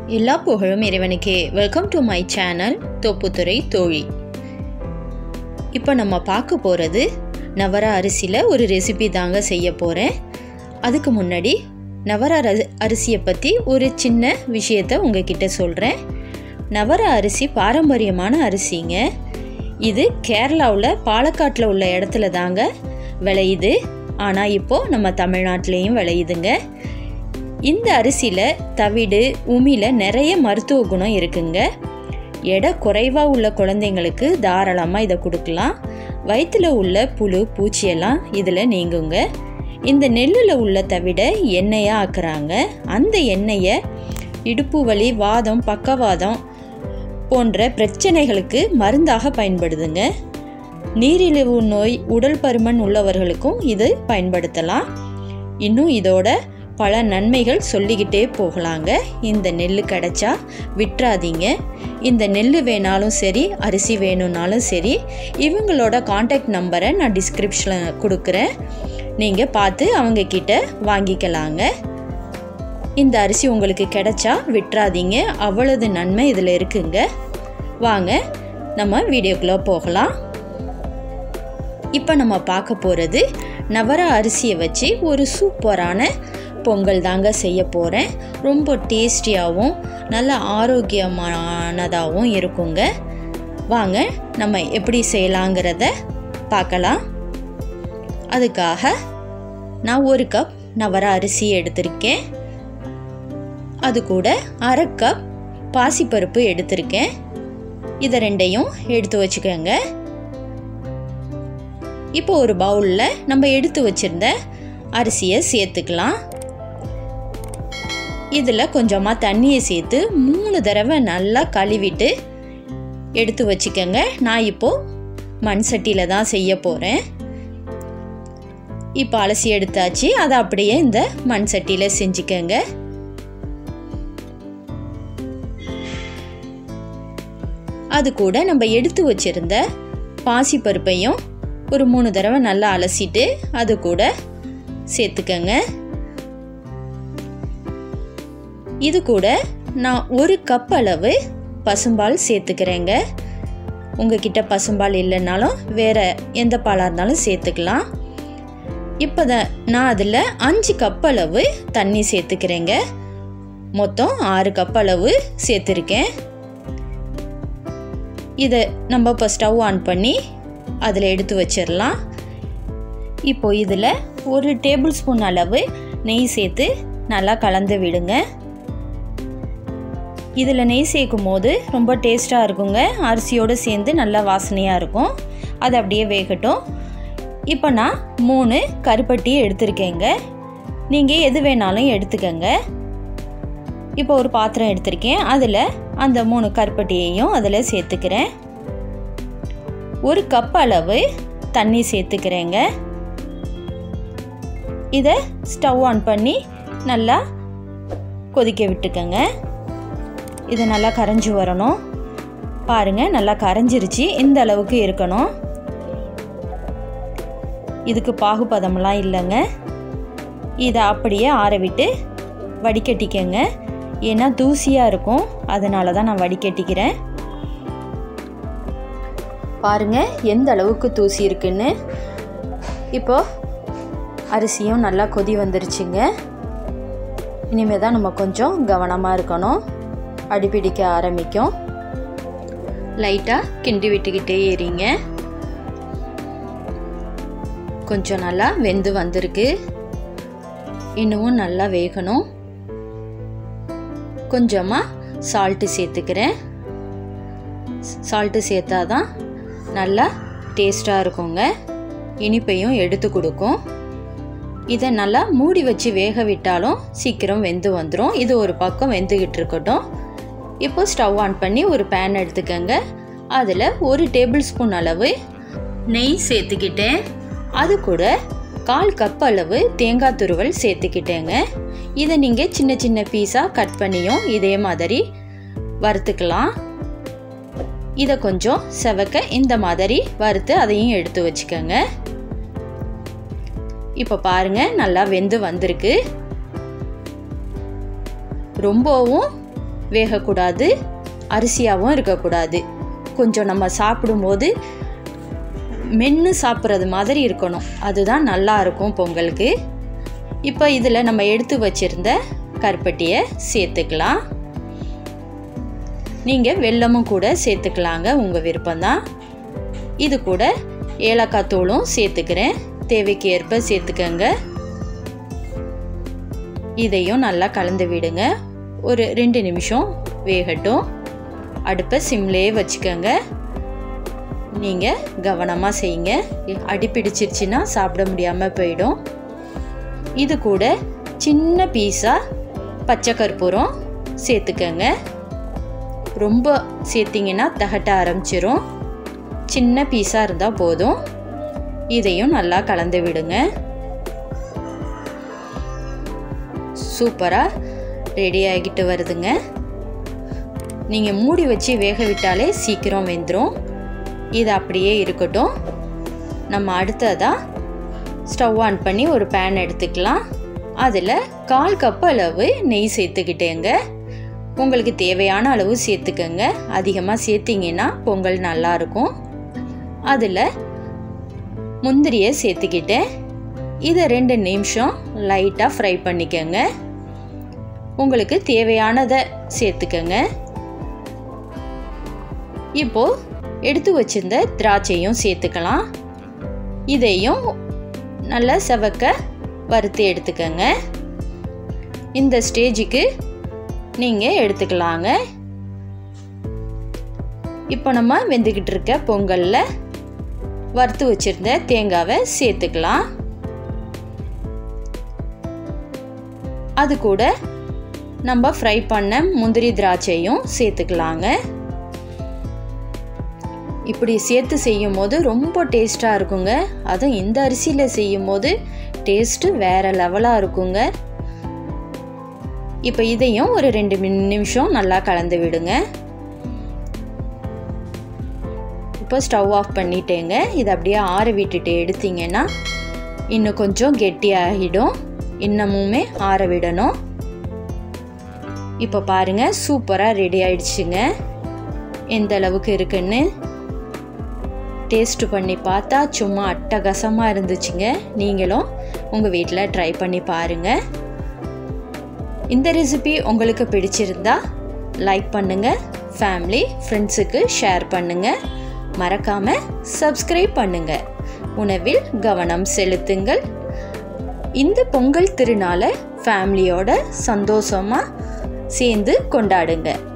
எல்லா புகழும் இறைவனுக்கே welcome to my channel Thopputhurai Thozhi இப்போ நம்ம பார்க்க போகிறது நவர அரிசியில் ஒரு ரெசிபி தாங்க செய்ய போகிறேன் அதுக்கு முன்னாடி நவர அரி- அரிசியை பற்றி ஒரு சின்ன விஷயத்தை உங்ககிட்ட சொல்கிறேன் நவர அரிசி பாரம்பரியமான அரிசிங்க இது கேரளாவில் பாலக்காட்டில் உள்ள இடத்துல தாங்க விளையுது ஆனால் இப்போது நம்ம தமிழ்நாட்டிலையும் விளையுதுங்க இந்த அரிசியில் தவிடு உமியில் நிறைய மருத்துவ குணம் இருக்குங்க எடை குறைவாக உள்ள குழந்தைங்களுக்கு தாராளமாக இதை கொடுக்கலாம் வயிற்றில் உள்ள புழு பூச்சியெல்லாம் இதில் நீங்குங்க இந்த நெல்லில் உள்ள தவிட எண்ணெயாக ஆக்குறாங்க அந்த எண்ணெயை இடுப்பு வலி வாதம் பக்கவாதம் போன்ற பிரச்சனைகளுக்கு மருந்தாக பயன்படுதுங்க நீரிழிவு நோய் உடல் பருமன் உள்ளவர்களுக்கும் இது பயன்படுத்தலாம் இன்னும் இதோட பல நன்மைகள் சொல்லிக்கிட்டே போகலாங்க இந்த நெல் கிடைச்சா விட்டுறாதீங்க இந்த நெல் வேணாலும் சரி அரிசி வேணும்னாலும் சரி இவங்களோட காண்டாக்ட் நம்பரை நான் டிஸ்கிரிப்ஷனில் கொடுக்குறேன் நீங்கள் பார்த்து அவங்க கிட்ட வாங்கிக்கலாங்க இந்த அரிசி உங்களுக்கு கிடைச்சா விட்டுறாதீங்க அவ்வளவு நன்மை இதில் இருக்குங்க வாங்க நம்ம வீடியோக்குள்ளே போகலாம் இப்போ நம்ம பார்க்க போகிறது நவர அரிசியை வச்சு ஒரு சூப்பரான பொங்கல் தாங்க செய்ய போகிறேன் ரொம்ப டேஸ்டியாகவும் நல்ல ஆரோக்கியமானதாகவும் இருக்குங்க வாங்க நம்ம எப்படி செய்யலாங்கிறத பார்க்கலாம் அதுக்காக நான் ஒரு கப் நவர அரிசி எடுத்திருக்கேன் அது கூட அரை கப் பாசிப்பருப்பு எடுத்திருக்கேன் இதை ரெண்டையும் எடுத்து வச்சுக்கோங்க இப்போ ஒரு பவுலில் நம்ம எடுத்து வச்சிருந்த அரிசியை சேர்த்துக்கலாம் இதில் கொஞ்சமாக தண்ணியை சேர்த்து மூணு தடவை நல்லா கழுவிட்டு எடுத்து வச்சுக்கோங்க நான் இப்போது மண் சட்டியில் தான் செய்ய போகிறேன் இப்போ அலசி எடுத்தாச்சு அதை அப்படியே இந்த மண் சட்டியில் செஞ்சுக்கோங்க அது கூட நம்ம எடுத்து வச்சிருந்த பாசிப்பருப்பையும் ஒரு மூணு தடவை நல்லா அலசிட்டு அது கூட சேர்த்துக்கங்க இது கூட நான் ஒரு கப் அளவு பசும்பால் சேர்த்துக்கிறேங்க உங்ககிட்ட பசும்பால் இல்லைன்னாலும் வேற எந்த பாலாக இருந்தாலும் சேர்த்துக்கலாம் இப்போ தான் நான் அதில் அஞ்சு கப் அளவு தண்ணி சேர்த்துக்கிறேங்க மொத்தம் ஆறு கப் அளவு சேர்த்துருக்கேன் இதை நம்ம இப்போ ஸ்டவ் ஆன் பண்ணி அதில் எடுத்து வச்சிடலாம் இப்போ இதில் ஒரு டேபிள் ஸ்பூன் அளவு நெய் சேர்த்து நல்லா கலந்து விடுங்க இதில் நெய் சேர்க்கும் போது ரொம்ப டேஸ்ட்டாக இருக்குங்க அரிசியோடு சேர்ந்து நல்லா வாசனையாக இருக்கும் அது அப்படியே வேகட்டும் இப்போ நான் மூணு கருப்பட்டி எடுத்திருக்கேங்க நீங்கள் எது வேணாலும் எடுத்துக்கங்க இப்போ ஒரு பாத்திரம் எடுத்திருக்கேன் அதில் அந்த மூணு கருப்பட்டியையும் அதில் சேர்த்துக்கிறேன் ஒரு கப் அளவு தண்ணி சேர்த்துக்கிறேங்க இதை ஸ்டவ் ஆன் பண்ணி நல்லா கொதிக்க விட்டுக்கங்க இது நல்லா கரைஞ்சி வரணும் பாருங்கள் நல்லா கரைஞ்சிருச்சு இந்த அளவுக்கு இருக்கணும் இதுக்கு பாகுபதம்லாம் இல்லைங்க இதை அப்படியே ஆற விட்டு வடிகட்டிக்கங்க ஏன்னா தூசியாக இருக்கும் அதனால தான் நான் வடிகட்டிக்கிறேன் பாருங்க எந்த அளவுக்கு தூசி இருக்குன்னு இப்போ அரிசியும் நல்லா கொதி வந்துருச்சுங்க இனிமேல் தான் நம்ம கொஞ்சம் கவனமாக இருக்கணும் அடிப்பிடிக்க ஆரம்பிக்கும் லைட்டாக கிண்டி விட்டுக்கிட்டே ஏறிங்க கொஞ்சம் நல்லா வெந்து வந்திருக்கு இன்னமும் நல்லா வேகணும் கொஞ்சமாக சால்ட்டு சேர்த்துக்கிறேன் சால்ட்டு சேர்த்தா தான் நல்லா டேஸ்ட்டாக இருக்குங்க இனிப்பையும் எடுத்து கொடுக்கும் இதை நல்லா மூடி வச்சு வேக விட்டாலும் சீக்கிரம் வெந்து வந்துடும் இது ஒரு பக்கம் வெந்துக்கிட்டு இருக்கட்டும் இப்போ ஸ்டவ் ஆன் பண்ணி ஒரு பேன் எடுத்துக்கோங்க அதில் ஒரு டேபிள் ஸ்பூன் அளவு நெய் சேர்த்துக்கிட்டேன் அது கூட கால் கப் அளவு தேங்காய் துருவல் சேர்த்துக்கிட்டேங்க இதை நீங்கள் சின்ன சின்ன பீஸாக கட் பண்ணியும் இதே மாதிரி வறுத்துக்கலாம் இதை கொஞ்சம் செவக்க இந்த மாதிரி வறுத்து அதையும் எடுத்து வச்சுக்கோங்க இப்போ பாருங்க நல்லா வெந்து வந்திருக்கு ரொம்பவும் வேகக்கூடாது அரிசியாகவும் இருக்கக்கூடாது கொஞ்சம் நம்ம சாப்பிடும்போது மென்று சாப்பிட்றது மாதிரி இருக்கணும் அதுதான் நல்லா இருக்கும் பொங்கலுக்கு இப்போ இதில் நம்ம எடுத்து வச்சுருந்த கருப்பட்டியை சேர்த்துக்கலாம் நீங்கள் வெல்லமும் கூட சேர்த்துக்கலாங்க உங்கள் விருப்பம்தான் இது கூட ஏலக்காய் தூளும் சேர்த்துக்கிறேன் தேவைக்கு ஏற்ப சேர்த்துக்கங்க இதையும் நல்லா கலந்து விடுங்க ஒரு ரெண்டு நிமிஷம் வேகட்டும் அடுப்பை சிம்லேயே வச்சுக்கோங்க நீங்கள் கவனமாக செய்யுங்க அடி பிடிச்சிருச்சுன்னா சாப்பிட முடியாமல் போயிடும் இது கூட சின்ன பீஸாக பச்சை கற்பூரம் சேர்த்துக்கங்க ரொம்ப சேர்த்திங்கன்னா தகட்ட ஆரம்பிச்சிரும் சின்ன பீஸாக இருந்தால் போதும் இதையும் நல்லா கலந்து விடுங்க சூப்பராக ரெடி ஆகிட்டு வருதுங்க நீங்கள் மூடி வச்சு வேக விட்டாலே சீக்கிரம் வெந்துடும் இது அப்படியே இருக்கட்டும் நம்ம அடுத்ததாக ஸ்டவ் ஆன் பண்ணி ஒரு பேன் எடுத்துக்கலாம் அதில் கால் கப் அளவு நெய் சேர்த்துக்கிட்டேங்க உங்களுக்கு தேவையான அளவு சேர்த்துக்கங்க அதிகமாக சேர்த்திங்கன்னா பொங்கல் நல்லாயிருக்கும் அதில் முந்திரியை சேர்த்துக்கிட்டேன் இதை ரெண்டு நிமிஷம் லைட்டாக ஃப்ரை பண்ணிக்கோங்க உங்களுக்கு தேவையானதை சேர்த்துக்கங்க இப்போது எடுத்து வச்சிருந்த திராட்சையும் சேர்த்துக்கலாம் இதையும் நல்லா செவக்க வறுத்து எடுத்துக்கங்க இந்த ஸ்டேஜுக்கு நீங்கள் எடுத்துக்கலாங்க இப்போ நம்ம வெந்துக்கிட்டு இருக்க பொங்கலில் வறுத்து வச்சுருந்த தேங்காவை சேர்த்துக்கலாம் அது கூட நம்ம ஃப்ரை பண்ண முந்திரி திராட்சையும் சேர்த்துக்கலாங்க இப்படி சேர்த்து செய்யும் போது ரொம்ப டேஸ்ட்டாக இருக்குங்க அதுவும் இந்த அரிசியில் செய்யும் போது டேஸ்ட்டு வேறு லெவலாக இருக்குங்க இப்போ இதையும் ஒரு ரெண்டு நிமிஷம் நல்லா கலந்து விடுங்க இப்போ ஸ்டவ் ஆஃப் பண்ணிட்டேங்க இதை அப்படியே ஆற விட்டுட்டு எடுத்தீங்கன்னா இன்னும் கொஞ்சம் கெட்டியாகிடும் இன்னமுமே ஆற விடணும் இப்போ பாருங்கள் சூப்பராக ரெடி ஆயிடுச்சுங்க எந்த அளவுக்கு இருக்குன்னு டேஸ்ட்டு பண்ணி பார்த்தா சும்மா அட்டகாசமாக இருந்துச்சுங்க நீங்களும் உங்கள் வீட்டில் ட்ரை பண்ணி பாருங்கள் இந்த ரெசிபி உங்களுக்கு பிடிச்சிருந்தா லைக் பண்ணுங்கள் ஃபேமிலி ஃப்ரெண்ட்ஸுக்கு ஷேர் பண்ணுங்கள் மறக்காமல் சப்ஸ்கிரைப் பண்ணுங்கள் உணவில் கவனம் செலுத்துங்கள் இந்த பொங்கல் திருநாளை ஃபேமிலியோட சந்தோஷமாக சேர்ந்து கொண்டாடுங்க